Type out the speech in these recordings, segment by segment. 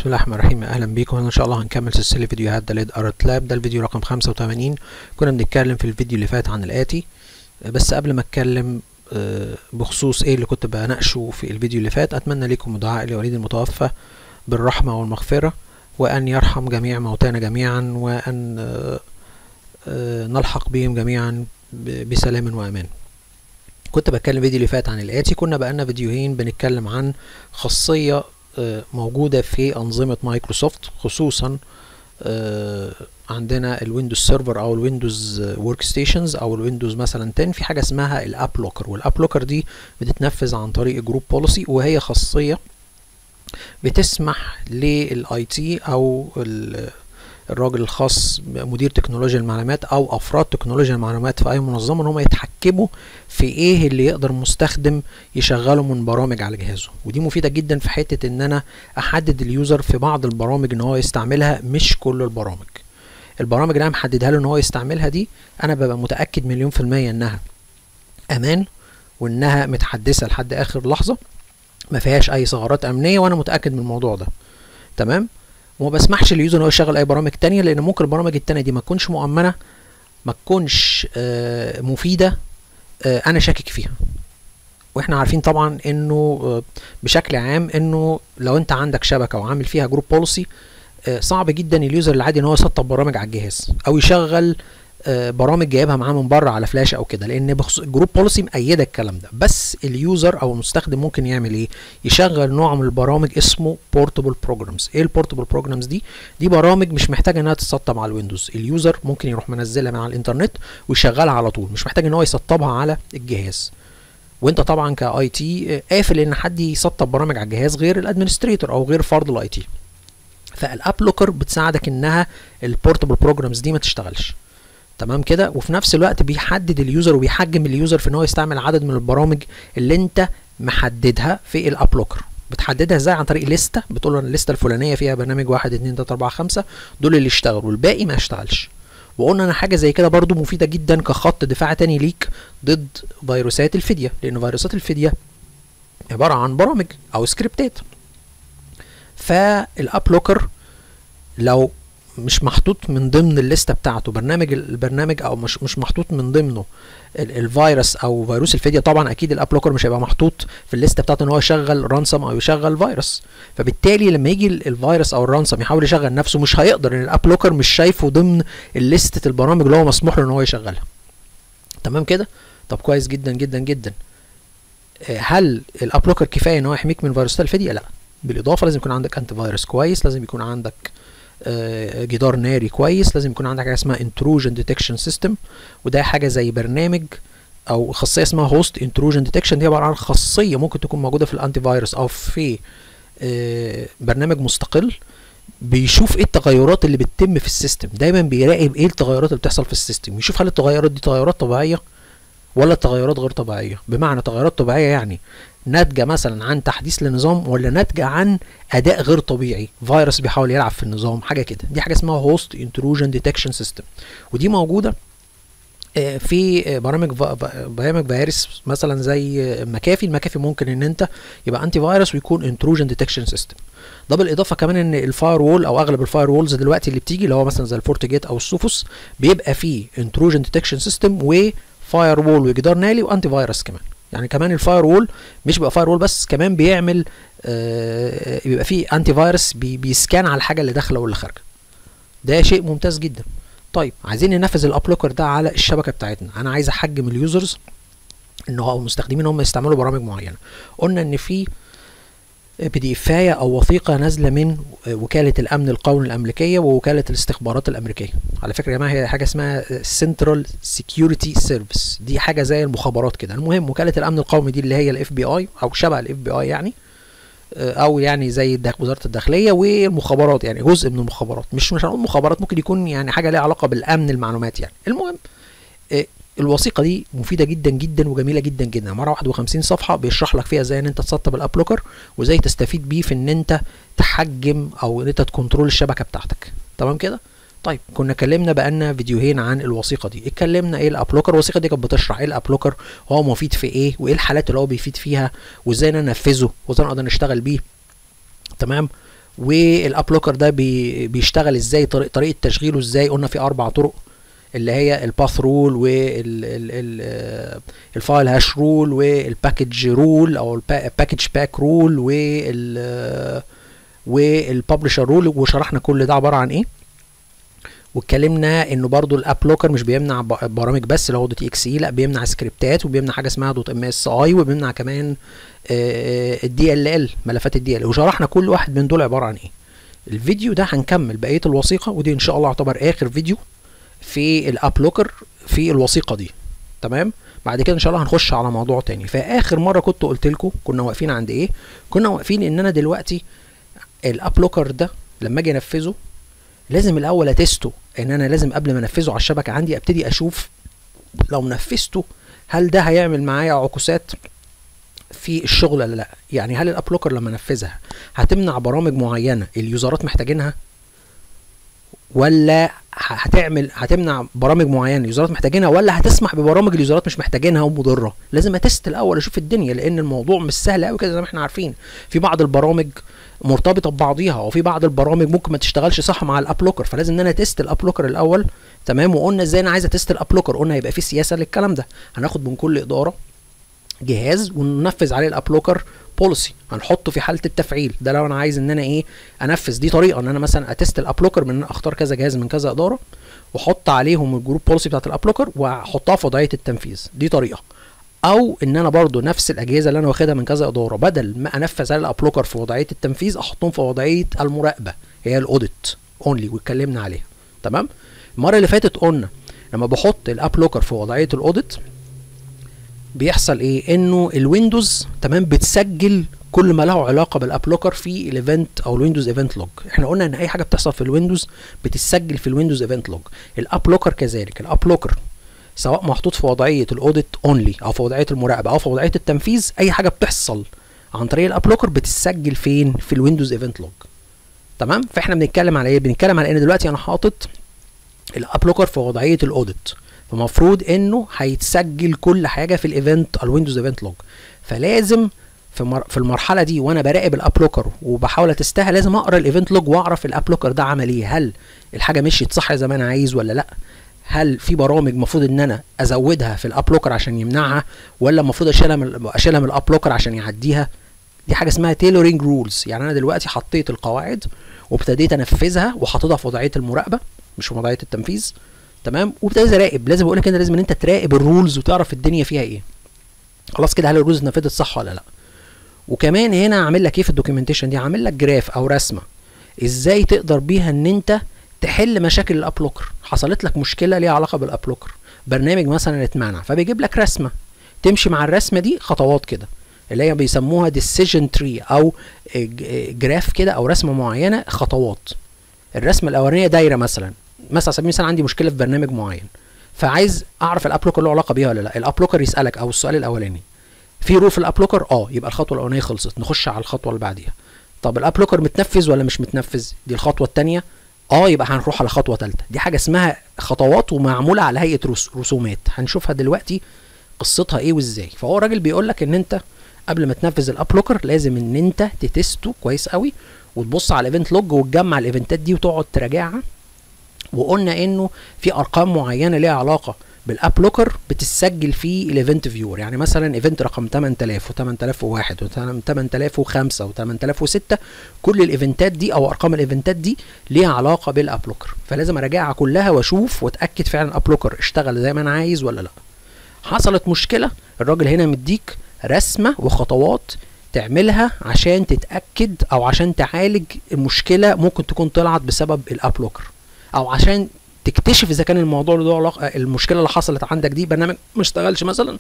بسم الله الرحمن الرحيم اهلا بيكم ان شاء الله هنكمل سلسله فيديوهات ده ليد ارت لاب ده الفيديو رقم 85 كنا بنتكلم في الفيديو اللي فات عن الاتي بس قبل ما اتكلم آه، بخصوص ايه اللي كنت بناقشه في الفيديو اللي فات اتمنى لكم دعاء لوليد المتوفى بالرحمه والمغفره وان يرحم جميع موتانا جميعا وان آه، آه، نلحق بهم جميعا ب- بسلام وامان كنت بتكلم الفيديو اللي فات عن الاتي كنا بقالنا فيديوهين بنتكلم عن خاصيه آه، موجودة في أنظمة مايكروسوفت خصوصا آه، عندنا الويندوز سيرفر أو الويندوز ورك ستيشنز أو الويندوز مثلا 10 في حاجة اسمها الأب لوكر والأب لوكر دي بتتنفذ عن طريق جروب بوليسي وهي خاصية بتسمح للاي تي أو ال- الراجل الخاص مدير تكنولوجيا المعلومات او افراد تكنولوجيا المعلومات في اي منظمه ان هم يتحكموا في ايه اللي يقدر المستخدم يشغله من برامج على جهازه ودي مفيده جدا في حته ان انا احدد اليوزر في بعض البرامج ان هو يستعملها مش كل البرامج البرامج اللي انا محددها له ان هو يستعملها دي انا ببقى متاكد مليون في الميه انها امان وانها متحدثه لحد اخر لحظه ما فيهاش اي ثغرات امنيه وانا متاكد من الموضوع ده تمام وما بسمحش لليوزر ان هو يشغل اي برامج تانية لان ممكن البرامج التانية دي ما تكونش مؤمنه ما تكونش آه، مفيده آه، انا شاكك فيها واحنا عارفين طبعا انه آه، بشكل عام انه لو انت عندك شبكه وعامل فيها جروب بوليسي صعب جدا اليوزر العادي ان هو يسطب برامج على الجهاز او يشغل آه، برامج جايبها معاه من بره على فلاش او كده لان بخصوص الجروب بوليسي مأيده الكلام ده بس اليوزر او المستخدم ممكن يعمل ايه يشغل نوع من البرامج اسمه بورتبل بروجرامز ايه البورتبل بروجرامز دي دي برامج مش محتاجه انها تتسطب على الويندوز اليوزر ممكن يروح منزلها من على الانترنت ويشغلها على طول مش محتاج ان هو يسطبها على الجهاز وانت طبعا كاي تي قافل ان حد يسطب برامج على الجهاز غير الادمنستريتور او غير فرد الاي تي فالاب لوكر بتساعدك انها البورتبل بروجرامز دي ما تشتغلش تمام كده وفي نفس الوقت بيحدد اليوزر وبيحجم اليوزر في ان هو يستعمل عدد من البرامج اللي انت محددها في الاب لوكر بتحددها ازاي عن طريق لستة بتقول له الليسته الفلانيه فيها برنامج واحد اتنين تلاته اربعه خمسه دول اللي يشتغلوا والباقي ما يشتغلش وقلنا انا حاجه زي كده برضو مفيده جدا كخط دفاع تاني ليك ضد فيروسات الفديه لان فيروسات الفديه عباره عن برامج او سكريبتات فالاب لوكر لو مش محطوط من ضمن الليسته بتاعته برنامج البرنامج او مش مش محطوط من ضمنه ال- الفيروس او فيروس الفديه طبعا اكيد الاب لوكر مش هيبقى محطوط في الليسته بتاعته ان هو يشغل رانسم او يشغل فيروس فبالتالي لما يجي ال- الفيروس او الرانسم يحاول يشغل نفسه مش هيقدر ان الاب لوكر مش شايفه ضمن الليسته البرامج اللي هو مسموح له ان هو يشغلها تمام كده طب كويس جدا جدا جدا آه، هل الاب لوكر كفايه ان هو يحميك من فيروسات الفديه لا بالاضافه لازم يكون عندك انتي فيروس كويس لازم يكون عندك آه، جدار ناري كويس لازم يكون عندك حاجه اسمها intrusion detection system وده حاجه زي برنامج او خاصيه اسمها host intrusion detection دي عباره عن خاصيه ممكن تكون موجوده في الانتي فيروس او في آه، برنامج مستقل بيشوف ايه التغيرات اللي بتتم في السيستم دايما بيراقب ايه التغيرات اللي بتحصل في السيستم يشوف هل التغيرات دي تغيرات طبيعيه ولا تغيرات غير طبيعيه بمعنى تغيرات طبيعيه يعني ناتجه مثلا عن تحديث للنظام ولا ناتجه عن اداء غير طبيعي فيروس بيحاول يلعب في النظام حاجه كده دي حاجه اسمها هوست انتروجن ديتكشن سيستم ودي موجوده آه، في آه، برامج ف- ف- برامج فيروس مثلا زي آه، مكافي المكافي ممكن ان انت يبقى انتي فيروس ويكون انتروجن ديتكشن سيستم ده بالاضافه كمان ان الفاير وول او اغلب الفاير وولز دلوقتي اللي بتيجي اللي هو مثلا زي الفورت جيت او السوفوس بيبقى فيه انتروجن ديتكشن سيستم وفاير وول وجدار نالي وانتي فيروس كمان يعني كمان الفاير وول مش بيبقى فاير وول بس كمان بيعمل آه بيبقى فيه انتي فيروس بي بيسكان على الحاجه اللي داخله واللي خارجه ده شيء ممتاز جدا طيب عايزين ننفذ الاب لوكر ده على الشبكه بتاعتنا انا عايز احجم اليوزرز ان هو المستخدمين هم يستعملوا برامج معينه قلنا ان في بي دي افايه او وثيقه نازله من وكاله الامن القومي الامريكيه ووكاله الاستخبارات الامريكيه على فكره يا جماعه هي حاجه اسمها سنترال سكيورتي سيرفيس دي حاجه زي المخابرات كده المهم وكاله الامن القومي دي اللي هي الاف بي اي او شبه الاف بي اي يعني آه، او يعني زي الداخ- وزاره الداخليه والمخابرات يعني جزء من المخابرات مش مش هنقول مخابرات ممكن يكون يعني حاجه ليها علاقه بالامن المعلومات يعني المهم آه، الوثيقه دي مفيده جدا جدا وجميله جدا جدا مره 51 صفحه بيشرح لك فيها ازاي ان انت تسطب الاب لوكر وازاي تستفيد بيه في ان انت تحجم او ان انت تكنترول الشبكه بتاعتك تمام كده طيب كنا اتكلمنا بقالنا فيديوهين عن الوثيقه دي اتكلمنا ايه الاب لوكر الوثيقه دي كانت بتشرح ايه الاب لوكر هو مفيد في ايه وايه الحالات اللي هو بيفيد فيها وازاي ننفذه وازاي نقدر نشتغل بيه تمام والابلوكر ده بي بيشتغل ازاي طريق طريقه تشغيله ازاي قلنا في اربع طرق اللي هي الباث رول والفايل هاش رول والباكج رول او الباكج باك رول وال والببلشر رول وشرحنا كل ده عباره عن ايه واتكلمنا انه برضو الاب لوكر مش بيمنع برامج بس اللي هو دوت اكس اي لا بيمنع سكريبتات وبيمنع حاجه اسمها دوت ام اس اي وبيمنع كمان الدي ال ال ملفات الدي ال وشرحنا كل واحد من دول عباره عن ايه الفيديو ده هنكمل بقيه الوثيقه ودي ان شاء الله يعتبر اخر فيديو في الاب لوكر في الوثيقه دي تمام بعد كده ان شاء الله هنخش على موضوع تاني فاخر مره كنت قلت لكم كنا واقفين عند ايه كنا واقفين ان انا دلوقتي الاب لوكر ده لما اجي انفذه لازم الاول اتسته ان انا لازم قبل ما انفذه على الشبكه عندي ابتدي اشوف لو نفذته هل ده هيعمل معايا عكوسات في الشغل ولا لا يعني هل الابلوكر لما نفذها هتمنع برامج معينه اليوزرات محتاجينها ولا هتعمل هتمنع برامج معينه اليوزرات محتاجينها ولا هتسمح ببرامج اليوزرات مش محتاجينها ومضره لازم اتست الاول اشوف الدنيا لان الموضوع مش سهل قوي كده زي ما احنا عارفين في بعض البرامج مرتبطه ببعضيها وفي بعض البرامج ممكن ما تشتغلش صح مع الابلوكر فلازم ان انا تيست الابلوكر الاول تمام وقلنا ازاي انا عايز اتست الابلوكر قلنا هيبقى في سياسه للكلام ده هناخد من كل اداره جهاز وننفذ عليه الابلوكر بوليسي هنحطه في حاله التفعيل ده لو انا عايز ان انا ايه انفذ دي طريقه ان انا مثلا اتست الابلوكر من ان اختار كذا جهاز من كذا اداره واحط عليهم الجروب بوليسي بتاعت الابلوكر واحطها في وضعيه التنفيذ دي طريقه او ان انا برضو نفس الاجهزه اللي انا واخدها من كذا اداره بدل ما انفذ على الابلوكر في وضعيه التنفيذ احطهم في وضعيه المراقبه هي الاوديت اونلي واتكلمنا عليها تمام المره اللي فاتت قلنا لما بحط الابلوكر في وضعيه الاوديت بيحصل ايه انه الويندوز تمام بتسجل كل ما له علاقه بالابلوكر في الايفنت او الويندوز ايفنت لوج احنا قلنا ان اي حاجه بتحصل في الويندوز بتسجل في الويندوز ايفنت لوج الابلوكر كذلك الابلوكر سواء محطوط في وضعيه الاوديت اونلي او في وضعيه المراقبه او في وضعيه التنفيذ اي حاجه بتحصل عن طريق الابلوكر بتسجل فين في الويندوز ايفنت لوج تمام فاحنا بنتكلم على ايه بنتكلم على ان دلوقتي انا حاطط الابلوكر في وضعيه الاوديت فمفروض انه هيتسجل كل حاجه في الايفنت الويندوز ايفنت لوج فلازم في, مر... في المرحله دي وانا براقب الابلوكر وبحاول اتستها لازم اقرا الايفنت لوج واعرف الابلوكر ده عمل ايه هل الحاجه مشيت صح زي ما انا عايز ولا لا هل في برامج المفروض ان انا ازودها في الابلوكر عشان يمنعها ولا المفروض اشيلها من اشيلها من الابلوكر عشان يعديها دي حاجه اسمها تيلورينج رولز يعني انا دلوقتي حطيت القواعد وابتديت انفذها وحاططها في وضعيه المراقبه مش في وضعيه التنفيذ تمام وابتديت اراقب لازم اقول لك كده لازم ان انت تراقب الرولز وتعرف الدنيا فيها ايه خلاص كده هل الرولز اتنفذت صح ولا لا وكمان هنا عامل لك ايه في الدوكيومنتيشن دي عامل لك جراف او رسمه ازاي تقدر بيها ان انت تحل مشاكل الابلوكر حصلت لك مشكله ليها علاقه بالابلوكر برنامج مثلا اتمنع فبيجيب لك رسمه تمشي مع الرسمه دي خطوات كده اللي هي بيسموها ديسيجن تري او جراف كده او رسمه معينه خطوات الرسمه الاولانيه دايره مثلا مثلا على سبيل المثال عندي مشكله في برنامج معين فعايز اعرف الابلوكر له علاقه بيها ولا لا الابلوكر يسالك او السؤال الاولاني في رول في الابلوكر اه يبقى الخطوه الاولانيه خلصت نخش على الخطوه اللي بعديها طب الابلوكر متنفذ ولا مش متنفذ دي الخطوه الثانيه اه يبقى هنروح على خطوه ثالثه دي حاجه اسمها خطوات ومعموله على هيئه رسومات هنشوفها دلوقتي قصتها ايه وازاي فهو الراجل بيقول لك ان انت قبل ما تنفذ الابلوكر لازم ان انت تتسته كويس قوي وتبص على الايفنت لوج وتجمع الايفنتات دي وتقعد تراجعها وقلنا انه في ارقام معينه ليها علاقه بالابلوكر بتسجل في الايفنت فيور يعني مثلا ايفنت رقم 8000 و8001 و8005 و8006 كل الايفنتات دي او ارقام الايفنتات دي ليها علاقه بالابلوكر فلازم اراجعها كلها واشوف واتاكد فعلا الابلوكر اشتغل زي ما انا عايز ولا لا حصلت مشكله الراجل هنا مديك رسمه وخطوات تعملها عشان تتاكد او عشان تعالج المشكله ممكن تكون طلعت بسبب الابلوكر او عشان تكتشف اذا كان الموضوع له علاقه المشكله اللي حصلت عندك دي برنامج ما اشتغلش مثلا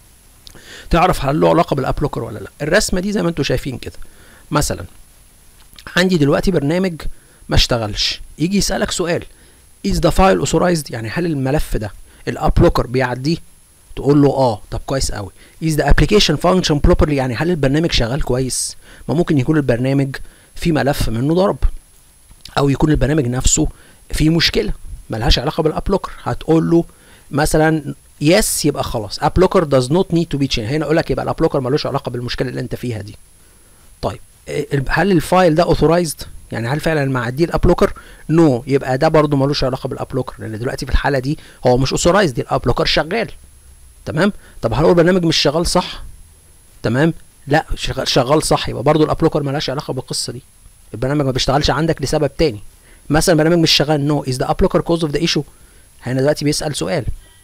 تعرف هل له علاقه بالابلوكر ولا لا الرسمه دي زي ما انتم شايفين كده مثلا عندي دلوقتي برنامج ما اشتغلش يجي يسالك سؤال is the file authorized يعني هل الملف ده الابلوكر بيعديه تقول له اه طب كويس قوي is the application function properly يعني هل البرنامج شغال كويس ما ممكن يكون البرنامج في ملف منه ضرب او يكون البرنامج نفسه فيه مشكله ملهاش علاقه بالابلوكر هتقول له مثلا يس يبقى خلاص ابلوكر does not need to be changed هنا اقول لك يبقى الابلوكر ملوش علاقه بالمشكله اللي انت فيها دي طيب هل الفايل ده authorized يعني هل فعلا معديه الابلوكر نو no. يبقى ده برضو ملوش علاقه بالابلوكر لان دلوقتي في الحاله دي هو مش اوثورايز دي الابلوكر شغال تمام طب هل هو البرنامج مش شغال صح تمام لا شغال, شغال صح يبقى برضو الابلوكر ملهاش علاقه بالقصه دي البرنامج ما بيشتغلش عندك لسبب تاني مثلا البرنامج مش شغال نو از ذا ابلوكر كوز اوف ذا ايشو هنا دلوقتي بيسال سؤال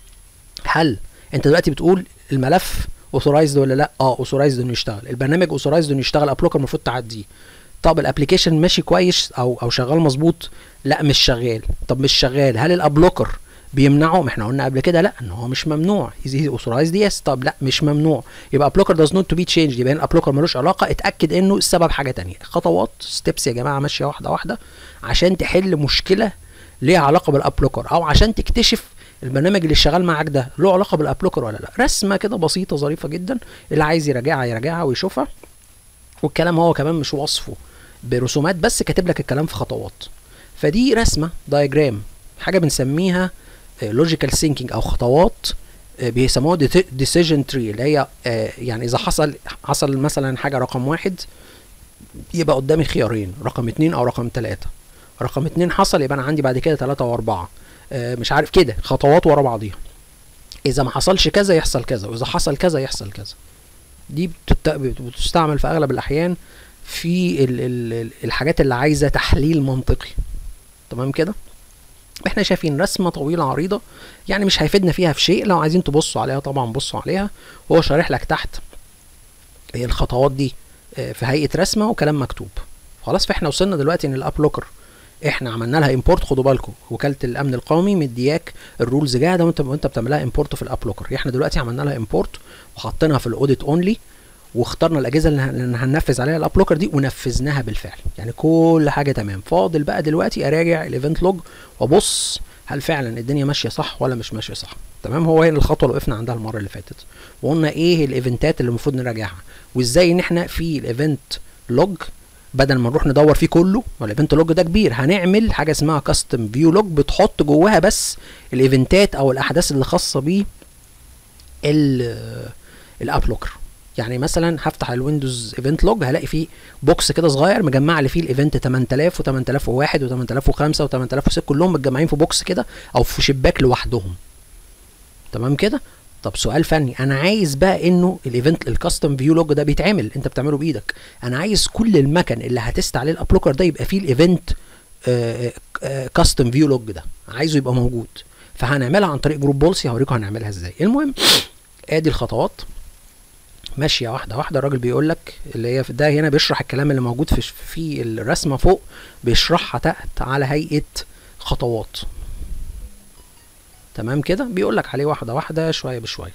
هل انت دلوقتي بتقول الملف اوثورايزد ولا لا اه اوثورايزد انه يشتغل البرنامج اوثورايزد انه يشتغل ابلوكر المفروض تعديه طب الابلكيشن ماشي كويس او او شغال مظبوط لا مش شغال طب مش شغال هل الابلوكر بيمنعه ما احنا قلنا قبل كده لا ان هو مش ممنوع هي اوثورايزد يس طب لا مش ممنوع يبقى ابلوكر داز نوت تو بي تشينج يبقى الابلوكر ملوش علاقه اتاكد انه السبب حاجه تانية خطوات ستيبس يا جماعه ماشيه واحده واحده عشان تحل مشكله ليها علاقه بالابلوكر او عشان تكتشف البرنامج اللي شغال معاك ده له علاقه بالابلوكر ولا لا رسمه كده بسيطه ظريفه جدا اللي عايز يراجعها يراجعها ويشوفها والكلام هو كمان مش وصفه برسومات بس كاتب لك الكلام في خطوات فدي رسمه دايجرام حاجه بنسميها لوجيكال ثينكينج او خطوات بيسموها ديسيجن تري اللي هي يعني اذا حصل حصل مثلا حاجه رقم واحد يبقى قدامي خيارين رقم اتنين او رقم تلاته رقم اتنين حصل يبقى انا عندي بعد كده تلاته واربعه مش عارف كده خطوات ورا بعضيها اذا ما حصلش كذا يحصل كذا واذا حصل كذا يحصل كذا دي بتستعمل في اغلب الاحيان في ال ال الحاجات اللي عايزه تحليل منطقي تمام كده احنا شايفين رسمه طويله عريضه يعني مش هيفيدنا فيها في شيء لو عايزين تبصوا عليها طبعا بصوا عليها وهو شارح لك تحت الخطوات دي في هيئه رسمه وكلام مكتوب خلاص فاحنا وصلنا دلوقتي ان الابلوكر احنا عملنا لها امبورت خدوا بالكم وكاله الامن القومي مدياك الرولز جاهزه وانت وانت بتعمل لها امبورت في الابلوكر احنا دلوقتي عملنا لها امبورت وحطيناها في الاوديت اونلي واخترنا الاجهزه اللي هننفذ عليها الابلوكر دي ونفذناها بالفعل يعني كل حاجه تمام فاضل بقى دلوقتي اراجع الايفنت لوج وابص هل فعلا الدنيا ماشيه صح ولا مش ماشيه صح تمام هو هي الخطوه اللي وقفنا عندها المره اللي فاتت وقلنا ايه الايفنتات اللي المفروض نراجعها وازاي ان احنا في الايفنت لوج بدل ما نروح ندور فيه كله والايفنت لوج ده كبير هنعمل حاجه اسمها كاستم فيو لوج بتحط جواها بس الايفنتات او الاحداث اللي خاصه بيه الابلوكر يعني مثلا هفتح الويندوز ايفنت لوج هلاقي فيه بوكس كده صغير مجمع لي فيه الايفنت 8000 و8001 و8005 و8006 كلهم متجمعين في بوكس كده او في شباك لوحدهم تمام كده طب سؤال فني انا عايز بقى انه الايفنت الكاستم فيو لوج ده بيتعمل انت بتعمله بايدك انا عايز كل المكن اللي هتست عليه الابلوكر ده يبقى فيه الايفنت كاستم فيو لوج ده عايزه يبقى موجود فهنعملها عن طريق جروب بولسي هوريكم هنعملها ازاي المهم ادي الخطوات ماشيه واحده واحده الراجل بيقول لك اللي هي ده هنا بيشرح الكلام اللي موجود في في الرسمه فوق بيشرحها تحت على هيئه خطوات تمام كده بيقول لك عليه واحده واحده شويه بشويه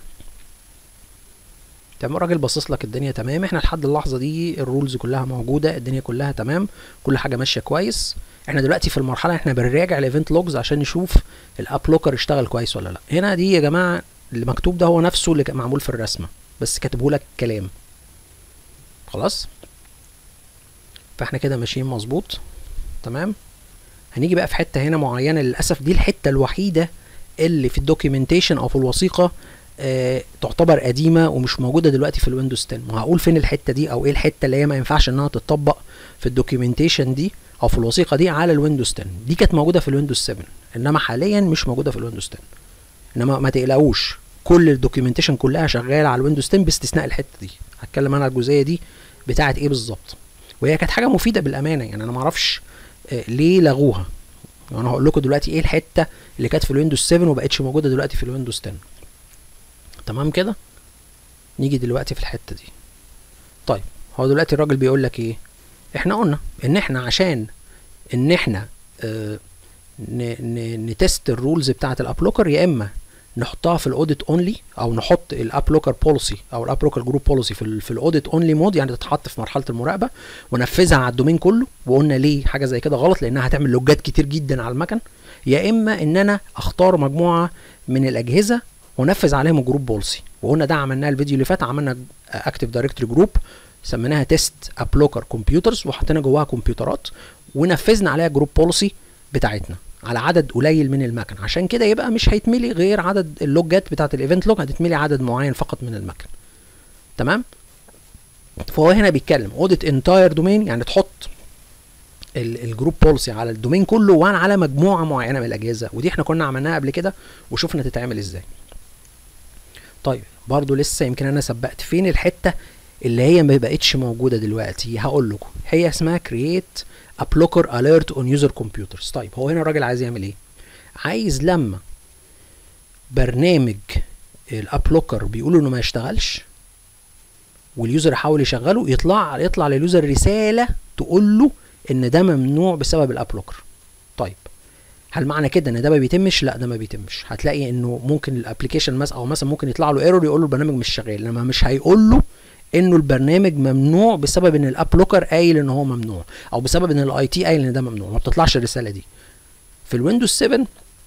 تمام الراجل باصص لك الدنيا تمام احنا لحد اللحظه دي الرولز كلها موجوده الدنيا كلها تمام كل حاجه ماشيه كويس احنا دلوقتي في المرحله احنا بنراجع الايفنت لوجز عشان نشوف الابلوكر اشتغل كويس ولا لا هنا دي يا جماعه اللي مكتوب ده هو نفسه اللي معمول في الرسمه بس كاتبه لك كلام خلاص فاحنا كده ماشيين مظبوط تمام هنيجي بقى في حته هنا معينه للاسف دي الحته الوحيده اللي في الدوكيومنتيشن او في الوثيقه آه تعتبر قديمه ومش موجوده دلوقتي في الويندوز 10 وهقول فين الحته دي او ايه الحته اللي هي ما ينفعش انها تتطبق في الدوكيومنتيشن دي او في الوثيقه دي على الويندوز 10 دي كانت موجوده في الويندوز 7 انما حاليا مش موجوده في الويندوز 10 انما ما تقلقوش كل الدوكيومنتيشن كلها شغاله على الويندوز 10 باستثناء الحته دي هتكلم انا على الجزئيه دي بتاعه ايه بالظبط وهي كانت حاجه مفيده بالامانه يعني انا ما اعرفش آه ليه لغوها انا هقول لكم دلوقتي ايه الحته اللي كانت في الويندوز 7 وبقتش موجوده دلوقتي في الويندوز 10 تمام كده نيجي دلوقتي في الحته دي طيب هو دلوقتي الراجل بيقول لك ايه احنا قلنا ان احنا عشان ان احنا اه نتست الرولز بتاعه الابلوكر يا اما نحطها في الاوديت اونلي او نحط الابلوكر بوليسي او الابلوكر جروب بوليسي في ال في الاوديت اونلي مود يعني تتحط في مرحله المراقبه ونفذها على الدومين كله وقلنا ليه حاجه زي كده غلط لانها هتعمل لوجات كتير جدا على المكن يا اما ان انا اختار مجموعه من الاجهزه ونفذ عليهم الجروب بوليسي وقلنا ده عملناه الفيديو اللي فات عملنا اكتيف دايركتوري جروب سميناها تيست ابلوكر كمبيوترز وحطينا جواها كمبيوترات ونفذنا عليها جروب بوليسي بتاعتنا على عدد قليل من المكن عشان كده يبقى مش هيتملي غير عدد اللوجات بتاعه الايفنت لوج هتتملي عدد معين فقط من المكن تمام فهو هنا بيتكلم اوديت انتاير دومين يعني تحط الجروب بوليسي على الدومين كله وان على مجموعه معينه من الاجهزه ودي احنا كنا عملناها قبل كده وشفنا تتعمل ازاي طيب برضو لسه يمكن انا سبقت فين الحته اللي هي ما بقتش موجوده دلوقتي هقول لكم هي اسمها كرييت ا بلوكر اليرت اون يوزر كمبيوترز طيب هو هنا الراجل عايز يعمل ايه عايز لما برنامج الابلوكر بيقول انه ما يشتغلش واليوزر يحاول يشغله يطلع يطلع لليوزر رساله تقول له ان ده ممنوع بسبب الابلوكر طيب هل معنى كده ان ده ما بيتمش لا ده ما بيتمش هتلاقي انه ممكن الابلكيشن مثلا او مثلا ممكن يطلع له ايرور يقول له البرنامج مش شغال لما مش هيقول له انه البرنامج ممنوع بسبب ان الابلوكر قايل ان هو ممنوع او بسبب ان الاي تي قايل ان ده ممنوع ما بتطلعش الرساله دي في الويندوز 7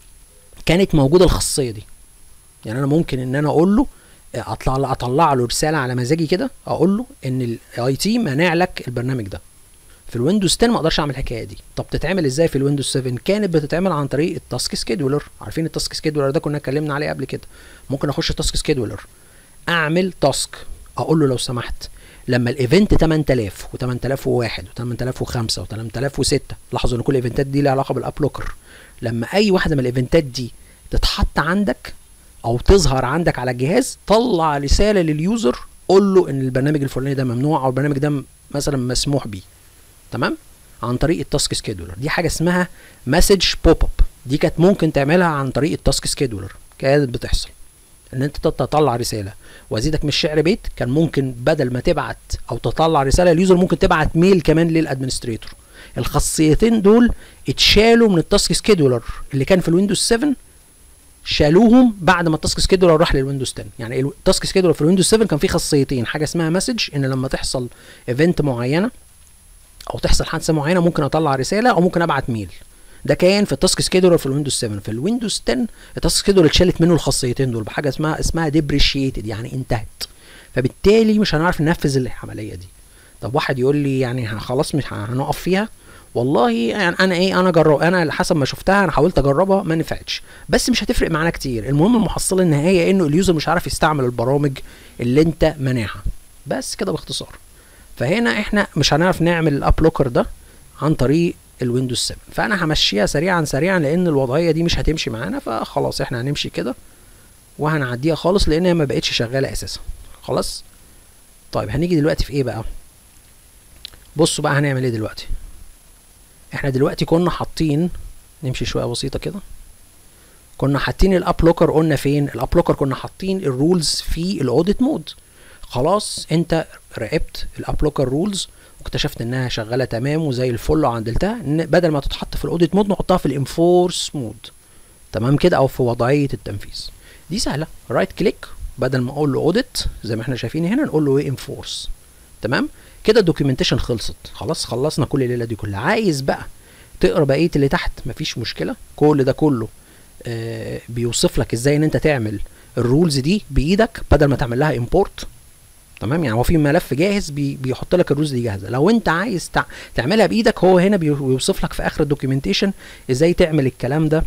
كانت موجوده الخاصيه دي يعني انا ممكن ان انا اقول له اطلع اطلع له رساله على مزاجي كده اقول له ان الاي تي مانع لك البرنامج ده في الويندوز 10 ما اقدرش اعمل الحكايه دي طب تتعمل ازاي في الويندوز 7 كانت بتتعمل عن طريق التاسك سكيدولر عارفين التاسك سكيدولر ده كنا اتكلمنا عليه قبل كده ممكن اخش تاسك سكيدولر اعمل تاسك اقول له لو سمحت لما الايفنت 8000 و8001 و8005 و8006 لاحظوا ان كل الايفنتات دي لها علاقه بالابلوكر لما اي واحده من الايفنتات دي تتحط عندك او تظهر عندك على الجهاز طلع رساله لليوزر قول له ان البرنامج الفلاني ده ممنوع او البرنامج ده مثلا مسموح بيه تمام عن طريق التاسك سكيدولر دي حاجه اسمها مسج بوب اب دي كانت ممكن تعملها عن طريق التاسك سكيدولر كانت بتحصل ان انت تطلع رساله وازيدك من الشعر بيت كان ممكن بدل ما تبعت او تطلع رساله لليوزر ممكن تبعت ميل كمان للادمنستريتور الخاصيتين دول اتشالوا من التاسك سكيدولر اللي كان في الويندوز 7 شالوهم بعد ما التاسك سكيدولر راح للويندوز 10 يعني التاسك سكيدولر في الويندوز 7 كان فيه خاصيتين حاجه اسمها مسج ان لما تحصل ايفنت معينه او تحصل حادثه معينه ممكن اطلع رساله او ممكن ابعت ميل ده كان في التاسك سكيدولر في الويندوز 7 في الويندوز 10 التاسك سكيدولر اتشالت منه الخاصيتين دول بحاجه اسمها اسمها ديبريشيتد يعني انتهت فبالتالي مش هنعرف ننفذ العمليه دي طب واحد يقول لي يعني خلاص مش هنقف فيها والله يعني انا ايه انا جرب انا حسب ما شفتها انا حاولت اجربها ما نفعتش بس مش هتفرق معانا كتير المهم المحصله النهائيه انه اليوزر مش عارف يستعمل البرامج اللي انت مانعها بس كده باختصار فهنا احنا مش هنعرف نعمل الابلوكر ده عن طريق الويندوز 7 فانا همشيها سريعا سريعا لان الوضعيه دي مش هتمشي معانا فخلاص احنا هنمشي كده وهنعديها خالص لان هي ما بقتش شغاله اساسا خلاص طيب هنيجي دلوقتي في ايه بقى بصوا بقى هنعمل ايه دلوقتي احنا دلوقتي كنا حاطين نمشي شويه بسيطه كده كنا حاطين الابلوكر قلنا فين الابلوكر كنا حاطين الرولز في الاوديت مود خلاص انت راقبت الابلوكر رولز واكتشفت انها شغاله تمام وزي الفل وعدلتها ان بدل ما تتحط في الاوديت مود نحطها في الانفورس مود تمام كده او في وضعيه التنفيذ دي سهله رايت كليك بدل ما اقول له اوديت زي ما احنا شايفين هنا نقول له ايه انفورس تمام كده الدوكيومنتيشن خلصت خلاص خلصنا كل الليله دي كلها عايز بقى تقرا بقيه اللي تحت مفيش مشكله كل ده كله آه بيوصف لك ازاي ان انت تعمل الرولز دي بايدك بدل ما تعمل لها امبورت تمام يعني هو في ملف جاهز بي بيحط لك الرولز دي جاهزه لو انت عايز تع... تعملها بايدك هو هنا بيوصف لك في اخر الدوكيومنتيشن ازاي تعمل الكلام ده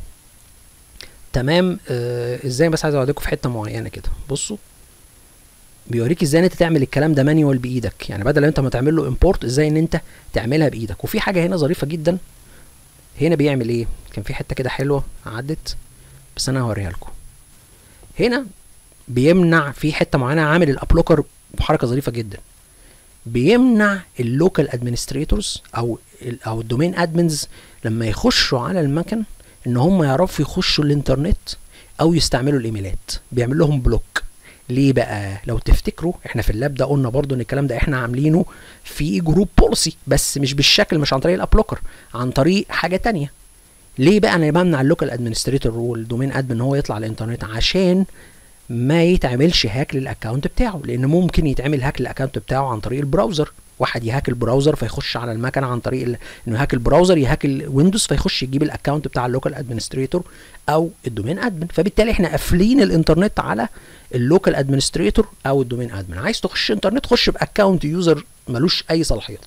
تمام آه ازاي بس عايز اوريكم في حته معينه كده بصوا بيوريك ازاي ان انت تعمل الكلام ده مانيوال بايدك يعني بدل انت ما تعمل له امبورت ازاي ان انت تعملها بايدك وفي حاجه هنا ظريفه جدا هنا بيعمل ايه كان في حته كده حلوه عدت بس انا هوريها لكم هنا بيمنع في حته معينه عامل الابلوكر بحركه ظريفه جدا بيمنع اللوكال ادمنستريتورز او او الدومين ادمنز لما يخشوا على المكن ان هم يعرفوا يخشوا الانترنت او يستعملوا الايميلات بيعمل لهم بلوك ليه بقى لو تفتكروا احنا في اللاب ده قلنا برضو ان الكلام ده احنا عاملينه في جروب بوليسي بس مش بالشكل مش عن طريق الابلوكر عن طريق حاجه تانية ليه بقى انا بمنع اللوكال ادمنستريتور رول دومين ادمن ان هو يطلع على الانترنت عشان ما يتعملش هاك للاكونت بتاعه لان ممكن يتعمل هاك للاكونت بتاعه عن طريق البراوزر واحد يهاك البراوزر فيخش على المكنه عن طريق ال... انه يهاك البراوزر يهاك الويندوز فيخش يجيب الاكونت بتاع اللوكال ادمنستريتور او الدومين ادمن فبالتالي احنا قافلين الانترنت على اللوكال ادمنستريتور او الدومين ادمن عايز تخش انترنت خش باكونت يوزر ملوش اي صلاحيات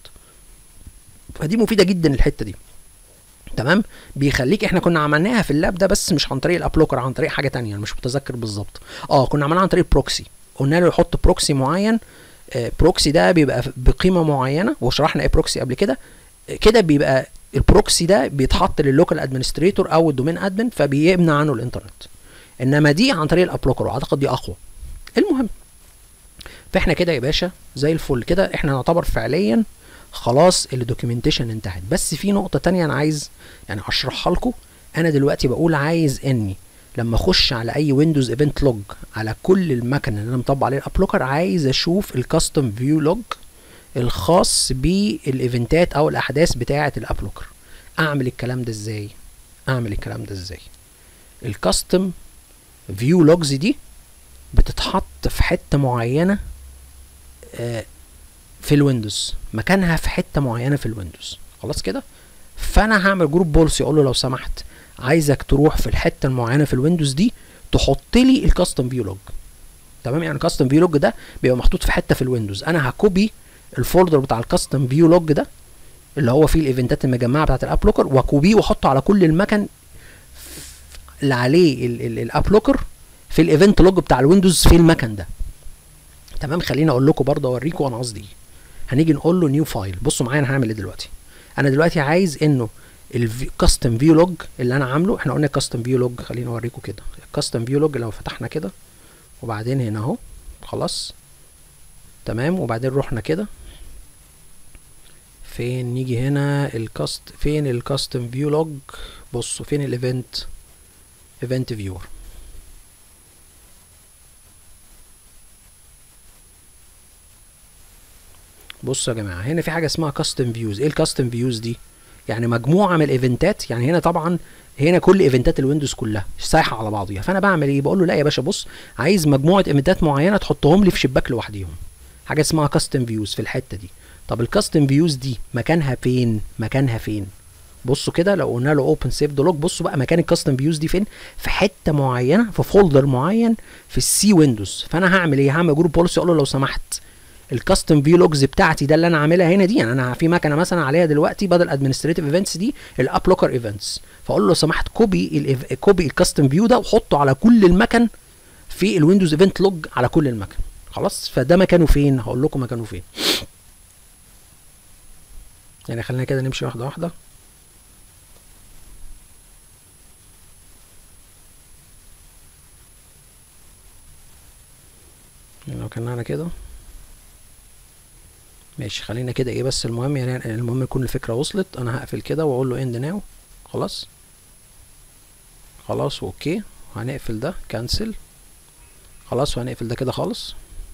فدي مفيده جدا الحته دي تمام بيخليك احنا كنا عملناها في اللاب ده بس مش عن طريق الابلوكر عن طريق حاجه تانية انا مش متذكر بالظبط اه كنا عملناها عن طريق بروكسي قلنا له يحط بروكسي معين آه بروكسي ده بيبقى بقيمه معينه وشرحنا ايه بروكسي قبل كده آه كده بيبقى البروكسي ده بيتحط لللوكال ادمنستريتور او الدومين ادمن فبيمنع عنه الانترنت انما دي عن طريق الابلوكر واعتقد دي اقوى المهم فاحنا كده يا باشا زي الفل كده احنا نعتبر فعليا خلاص الدوكيومنتيشن انتهت بس في نقطه تانية انا عايز يعني اشرحها لكم انا دلوقتي بقول عايز اني لما اخش على اي ويندوز ايفنت لوج على كل المكن اللي انا مطبق عليه الابلوكر عايز اشوف الكاستم فيو لوج الخاص بالايفنتات او الاحداث بتاعه الابلوكر اعمل الكلام ده ازاي اعمل الكلام ده ازاي الكاستم فيو لوجز دي بتتحط في حته معينه آه في الويندوز مكانها في حته معينه في الويندوز خلاص كده فانا هعمل جروب بولسي اقول له لو سمحت عايزك تروح في الحته المعينه في الويندوز دي تحط لي الكاستم فيو لوج تمام يعني الكاستم فيو لوج ده بيبقى محطوط في حته في الويندوز انا هكوبي الفولدر بتاع الكاستم فيو لوج ده اللي هو فيه الايفنتات المجمعه بتاعت الابلوكر واكوبيه واحطه على كل المكن اللي عليه الابلوكر في الايفنت لوج بتاع الويندوز في المكن ده تمام خليني اقول لكم برضه اوريكم انا قصدي ايه هنيجي نقول له نيو فايل بصوا معايا انا هعمل ايه دلوقتي انا دلوقتي عايز انه الكاستم فيو لوج اللي انا عامله احنا قلنا كاستم فيو لوج خليني اوريكم كده الكاستم فيو لوج لو فتحنا كده وبعدين هنا اهو خلاص تمام وبعدين رحنا كده فين نيجي هنا الكاست فين الكاستم فيو لوج بصوا فين الايفنت ايفنت فيور بصوا يا جماعه هنا في حاجه اسمها كاستم فيوز ايه الكاستم فيوز دي يعني مجموعه من الايفنتات يعني هنا طبعا هنا كل ايفنتات الويندوز كلها سايحه على بعضيها فانا بعمل ايه بقول له لا يا باشا بص عايز مجموعه ايفنتات معينه تحطهم لي في شباك لوحديهم حاجه اسمها كاستم فيوز في الحته دي طب الكاستم فيوز دي مكانها فين مكانها فين بصوا كده لو قلنا له اوبن سيف ذا لوج بصوا بقى مكان الكاستم فيوز دي فين في حته معينه في فولدر معين في السي ويندوز فانا هعمل ايه هعمل جروب بوليسي اقول له لو سمحت الكاستم فيو لوجز بتاعتي ده اللي انا عاملها هنا دي يعني انا في مكنه مثلا عليها دلوقتي بدل ادمنستريتيف ايفنتس دي الاب لوكر ايفنتس فاقول له لو سمحت كوبي كوبي الكاستم فيو ده وحطه على كل المكن في الويندوز ايفنت لوج على كل المكن خلاص فده مكانه فين هقول لكم مكانه فين يعني خلينا كده نمشي واحده واحده لو كان على كده ماشي خلينا كده ايه بس المهم يعني المهم يكون الفكره وصلت انا هقفل كده واقول له اند ناو خلاص خلاص اوكي هنقفل ده كانسل خلاص وهنقفل ده كده خالص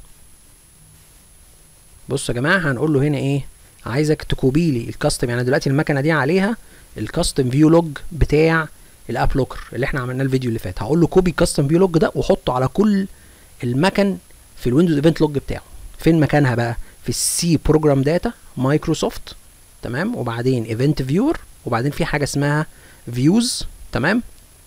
بصوا يا جماعه هنقول له هنا ايه عايزك تكوبي لي الكاستم يعني دلوقتي المكنه دي عليها الكاستم فيو لوج بتاع الاب لوكر اللي احنا عملناه الفيديو اللي فات هقول له كوبي الكاستم فيو لوج ده وحطه على كل المكن في الويندوز ايفنت لوج بتاعه فين مكانها بقى في السي بروجرام داتا مايكروسوفت تمام وبعدين ايفنت فيور وبعدين في حاجه اسمها فيوز تمام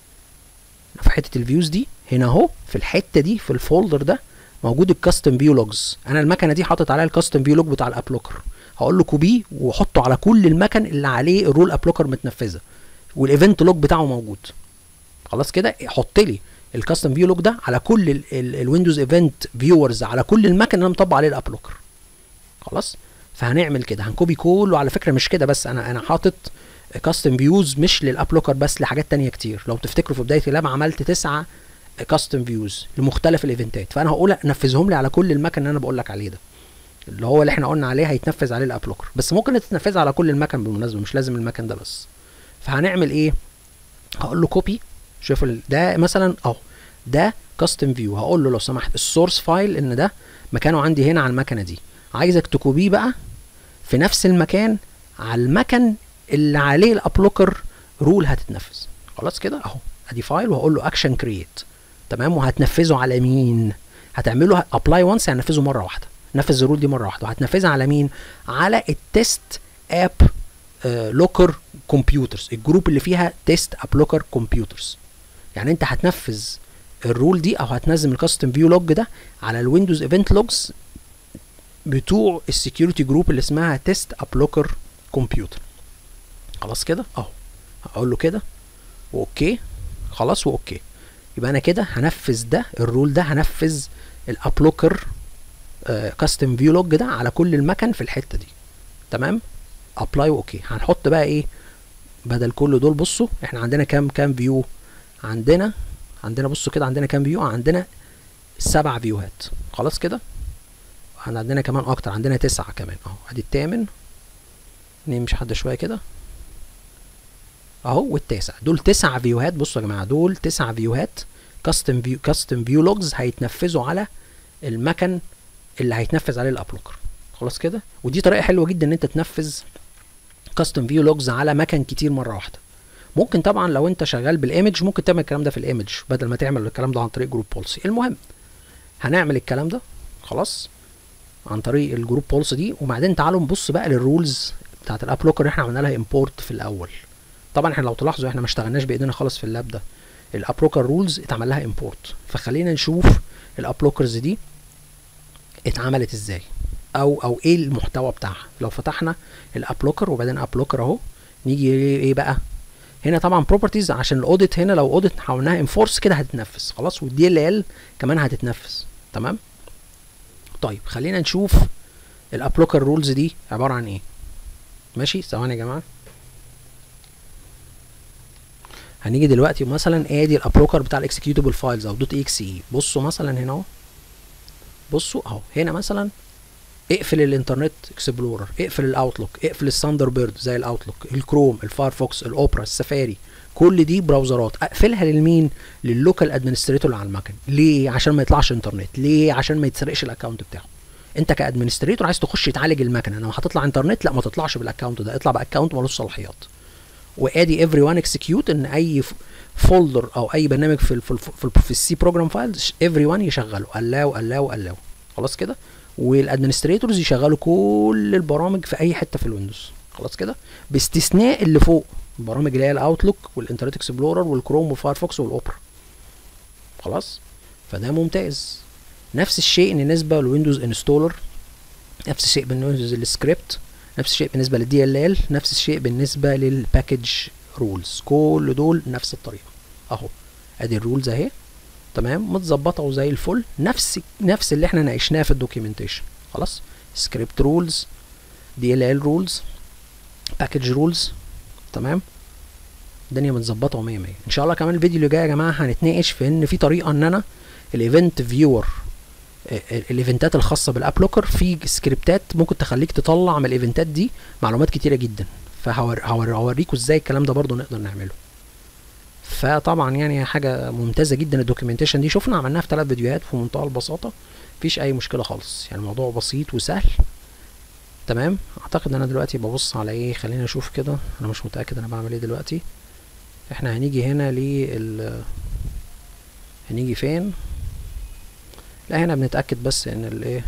في حته الفيوز دي هنا اهو في الحته دي في الفولدر ده موجود الكاستم فيو لوجز انا المكنه دي حاطط عليها الكاستم فيو لوج بتاع الابلوكر هقول له كوبي وحطه على كل المكن اللي عليه الرول ابلوكر متنفذه والايفنت لوج بتاعه موجود خلاص كده حط لي الكاستم فيو لوج ده على كل الويندوز ايفنت فيورز على كل المكن اللي انا مطبق عليه الابلوكر خلاص فهنعمل كده هنكوبي كله على فكره مش كده بس انا انا حاطط كاستم فيوز مش للابلوكر بس لحاجات تانية كتير لو تفتكروا في بدايه اللاب عملت تسعة كاستم فيوز لمختلف الايفنتات فانا هقول نفذهم لي على كل المكن اللي انا بقول لك عليه ده اللي هو اللي احنا قلنا عليه هيتنفذ عليه الابلوكر بس ممكن تتنفذ على كل المكن بالمناسبه مش لازم المكن ده بس فهنعمل ايه هقول له كوبي شوفوا ده مثلا اهو ده كاستم فيو هقول له لو سمحت السورس فايل ان ده مكانه عندي هنا على المكنه دي عايزك تكوبيه بقى في نفس المكان على المكن اللي عليه الابلوكر رول هتتنفذ خلاص كده اهو ادي فايل وهقول له اكشن كرييت تمام وهتنفذه على مين هتعمله ابلاي وانس هنفذه مره واحده نفذ الرول دي مره واحده وهتنفذها على مين على التست اب لوكر كمبيوترز الجروب اللي فيها تيست اب لوكر كمبيوترز يعني انت هتنفذ الرول دي او هتنزل الكاستم فيو لوج ده على الويندوز ايفنت لوجز بتوع السكيورتي جروب اللي اسمها تيست اب لوكر كمبيوتر خلاص كده اهو هقول له كده واوكي خلاص واوكي يبقى انا كده هنفذ ده الرول ده هنفذ الابلوكر كاستم فيو لوج ده على كل المكن في الحته دي تمام ابلاي واوكي هنحط بقى ايه بدل كل دول بصوا احنا عندنا كام كام فيو عندنا عندنا بصوا كده عندنا كام فيو عندنا سبع فيوهات خلاص كده احنا عندنا كمان اكتر عندنا تسعة كمان اهو ادي التامن نمشي حد شويه كده اهو والتاسع دول تسع فيوهات بصوا يا جماعه دول تسع فيوهات كاستم فيو كاستم فيو لوجز هيتنفذوا على المكن اللي هيتنفذ عليه الابلوكر خلاص كده ودي طريقه حلوه جدا ان انت تنفذ كاستم فيو لوجز على مكن كتير مره واحده ممكن طبعا لو انت شغال بالايمج ممكن تعمل الكلام ده في الايمج بدل ما تعمل الكلام ده عن طريق جروب بولسي المهم هنعمل الكلام ده خلاص عن طريق الجروب بولس دي وبعدين تعالوا نبص بقى للرولز بتاعت الابلوكر اللي احنا عملنا لها امبورت في الاول طبعا احنا لو تلاحظوا احنا ما اشتغلناش بايدينا خالص في اللاب ده الابلوكر رولز اتعمل لها امبورت فخلينا نشوف الابلوكرز دي اتعملت ازاي او او ايه المحتوى بتاعها لو فتحنا الابلوكر وبعدين ابلوكر اهو نيجي ايه بقى هنا طبعا بروبرتيز عشان الاوديت هنا لو اوديت حولناها انفورس كده هتتنفذ خلاص والدي ال ال كمان هتتنفذ تمام طيب خلينا نشوف الابلوكر رولز دي عباره عن ايه ماشي ثواني يا جماعه هنيجي دلوقتي مثلا ادي الابلوكر بتاع الاكسكيوتبل فايلز او دوت اكس اي بصوا مثلا هنا اهو بصوا اهو هنا مثلا اقفل الانترنت اكسبلورر اقفل الاوتلوك اقفل الثاندر بيرد زي الاوتلوك الكروم الفايرفوكس الاوبرا السفاري كل دي براوزرات اقفلها للمين لللوكال ادمنستريتور اللي على المكن ليه عشان ما يطلعش انترنت ليه عشان ما يتسرقش الاكونت بتاعه انت كادمنستريتور عايز تخش تعالج المكنه انا هتطلع انترنت لا ما تطلعش بالاكونت ده اطلع باكونت ملوش صلاحيات وادي every one execute ان اي فولدر او اي برنامج في ال في, ال في السي بروجرام فايلز every one يشغله allow allow allow خلاص كده والادمنستريتورز يشغلوا كل البرامج في اي حته في الويندوز خلاص كده باستثناء اللي فوق البرامج اللي هي الاوتلوك والانترنت اكسبلورر والكروم والفايرفوكس والاوبرا خلاص فده ممتاز نفس الشيء بالنسبه للويندوز انستولر نفس الشيء بالنسبه للسكريبت نفس الشيء بالنسبه للدي ال ال نفس الشيء بالنسبه للباكج رولز كل دول نفس الطريقه اهو ادي الرولز اهي تمام متظبطه وزي الفل نفس نفس اللي احنا ناقشناه في الدوكيومنتيشن خلاص سكريبت رولز دي ال ال رولز باكج رولز تمام الدنيا متظبطه و100 100 ان شاء الله كمان الفيديو اللي جاي يا جماعه هنتناقش في ان في طريقه ان انا الايفنت فيور الايفنتات الخاصه بالابلوكر في سكريبتات ممكن تخليك تطلع من الايفنتات دي معلومات كتيره جدا فهوريكم ازاي الكلام ده برضو نقدر نعمله فطبعا يعني حاجه ممتازه جدا الدوكيومنتيشن دي شفنا عملناها في ثلاث فيديوهات في منتهى البساطه مفيش اي مشكله خالص يعني الموضوع بسيط وسهل تمام اعتقد انا دلوقتي ببص على ايه خلينا نشوف كده انا مش متاكد انا بعمل ايه دلوقتي احنا هنيجي هنا لل هنيجي فين لا هنا بنتاكد بس ان الايه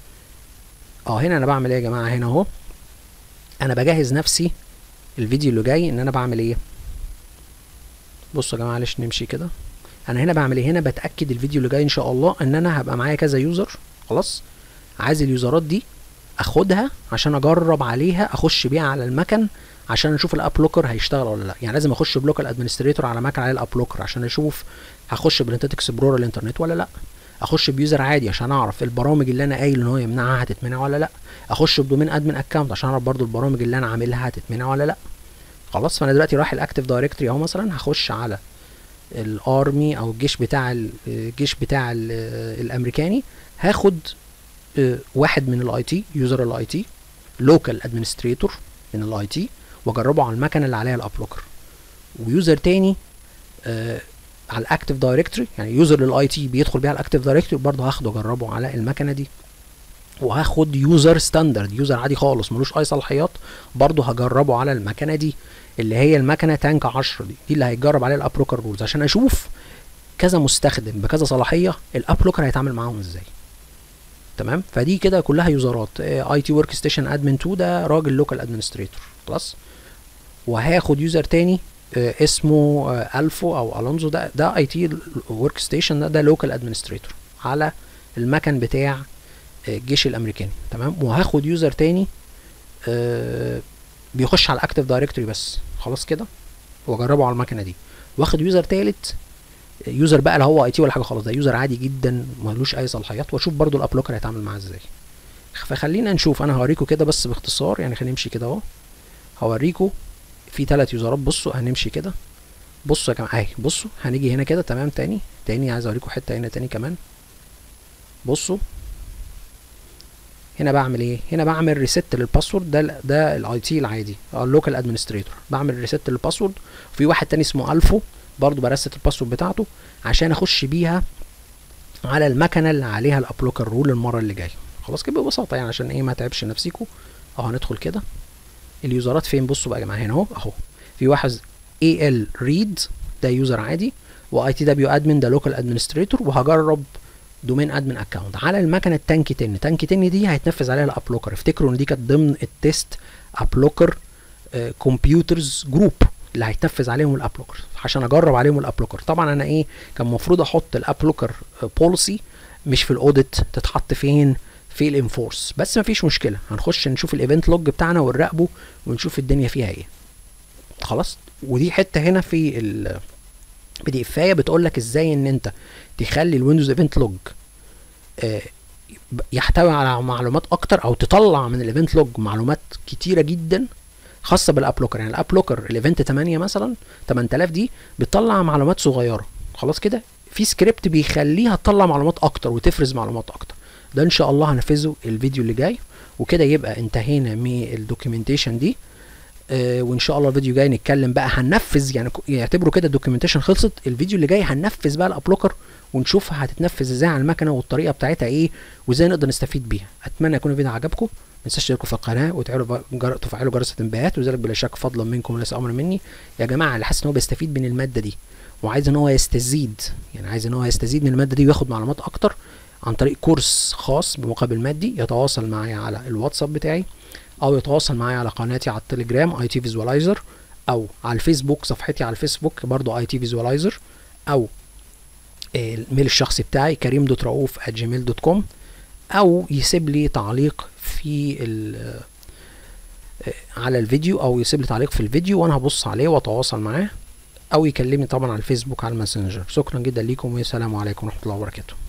اه هنا انا بعمل ايه يا جماعه هنا اهو انا بجهز نفسي الفيديو اللي جاي ان انا بعمل ايه بصوا يا جماعه معلش نمشي كده انا هنا بعمل ايه هنا بتاكد الفيديو اللي جاي ان شاء الله ان انا هبقى معايا كذا يوزر خلاص عايز اليوزرات دي اخدها عشان اجرب عليها اخش بيها على المكن عشان اشوف الابلوكر هيشتغل ولا لا يعني لازم اخش بلوكال ادمنستريتور على مكن عليه الابلوكر عشان اشوف هخش بالانترنت اكسبلورر الانترنت ولا لا اخش بيوزر عادي عشان اعرف البرامج اللي انا قايل ان هو يمنعها هتتمنع ولا لا اخش بدومين ادمن اكونت عشان اعرف برضو البرامج اللي انا عاملها هتتمنع ولا لا خلاص فانا دلوقتي رايح الاكتيف دايركتوري اهو مثلا هخش على الارمي او الجيش بتاع الجيش بتاع الامريكاني هاخد واحد من الاي تي يوزر الاي تي لوكال ادمنستريتور من الاي تي واجربه على المكنه اللي عليها الابلوكر ويوزر تاني آه على الاكتيف دايركتوري يعني يوزر للاي تي بيدخل بيها الاكتيف دايركتوري برضه هاخده اجربه على المكنه دي وهاخد يوزر ستاندرد يوزر عادي خالص ملوش اي صلاحيات برضه هجربه على المكنه دي اللي هي المكنه تانك 10 دي دي اللي هيتجرب عليها الابلوكر رولز عشان اشوف كذا مستخدم بكذا صلاحيه الابلوكر هيتعامل معاهم ازاي تمام فدي كده كلها يوزرات اي تي ورك ستيشن ادمن 2 ده راجل لوكال ادمنستريتور خلاص وهاخد يوزر تاني آه اسمه آه الفو او الونزو ده ده اي تي ورك ستيشن ده ده لوكال ادمنستريتور على المكن بتاع آه الجيش الامريكاني تمام وهاخد يوزر تاني بيخش على الاكتيف دايركتوري بس خلاص كده واجربه على المكنه دي واخد يوزر تالت يوزر بقى لا هو اي تي ولا حاجه خالص ده يوزر عادي جدا ملوش اي صلاحيات واشوف برضو الابلوكر هيتعامل معاه ازاي فخلينا نشوف انا هوريكم كده بس باختصار يعني خلينا نمشي كده اهو هوريكم في ثلاث يوزرات بصوا هنمشي كده بصوا يا جماعه اهي بصوا هنيجي هنا كده تمام تاني تاني عايز اوريكم حته هنا تاني كمان بصوا هنا بعمل ايه هنا بعمل ريست للباسورد ده ده الاي تي العادي اللوكال ادمنستريتور بعمل ريست للباسورد وفي واحد تاني اسمه الفو برضو برست الباسورد بتاعته عشان اخش بيها على المكنه اللي عليها الابلوكر رول المره اللي جايه خلاص كده ببساطه يعني عشان ايه ما تعبش نفسيكم اهو هندخل كده اليوزرات فين بصوا بقى يا جماعه هنا اهو اهو في واحد اي ال ريد ده يوزر عادي واي تي دبليو ادمن ده لوكال ادمنستريتور وهجرب دومين ادمن اكونت على المكنه التانك 10 تانك 10 دي هيتنفذ عليها الابلوكر افتكروا ان دي كانت ضمن التيست ابلوكر كمبيوترز جروب اللي هيتنفذ عليهم الابلوكر عشان اجرب عليهم الابلوكر طبعا انا ايه كان المفروض احط الابلوكر بوليسي مش في الاوديت تتحط فين في الانفورس بس مفيش مشكله هنخش نشوف الايفنت لوج بتاعنا ونراقبه ونشوف الدنيا فيها ايه خلاص ودي حته هنا في ال بي دي افايه بتقول لك ازاي ان انت تخلي الويندوز ايفنت لوج يحتوي على معلومات اكتر او تطلع من الايفنت لوج معلومات كتيره جدا خاصه بالابلوكر يعني الابلوكر الايفنت 8 مثلا 8000 دي بتطلع معلومات صغيره خلاص كده في سكريبت بيخليها تطلع معلومات اكتر وتفرز معلومات اكتر ده ان شاء الله هنفذه الفيديو اللي جاي وكده يبقى انتهينا من الدوكيومنتيشن دي آه وان شاء الله الفيديو جاي نتكلم بقى هننفذ يعني يعتبروا كده الدوكيومنتيشن خلصت الفيديو اللي جاي هننفذ بقى الابلوكر ونشوف هتتنفذ ازاي على المكنه والطريقه بتاعتها ايه وازاي نقدر نستفيد بيها اتمنى يكون الفيديو عجبكم ما تنساش تشتركوا في القناه وتفعلوا جر... تفعلوا جرس التنبيهات وذلك بلا شك فضلا منكم وليس امر مني يا جماعه اللي حاسس ان هو بيستفيد من الماده دي وعايز ان هو يستزيد يعني عايز ان هو يستزيد من الماده دي وياخد معلومات اكتر عن طريق كورس خاص بمقابل مادي يتواصل معايا على الواتساب بتاعي او يتواصل معايا على قناتي على التليجرام اي تي فيزواليزر او على الفيسبوك صفحتي على الفيسبوك برضو اي تي فيزواليزر او الميل الشخصي بتاعي كريم دوت رؤوف جيميل دوت كوم او يسيب لي تعليق في على الفيديو او يسيب لي تعليق في الفيديو وانا هبص عليه واتواصل معاه او يكلمني طبعا على الفيسبوك على الماسنجر شكرا جدا ليكم والسلام عليكم ورحمه الله وبركاته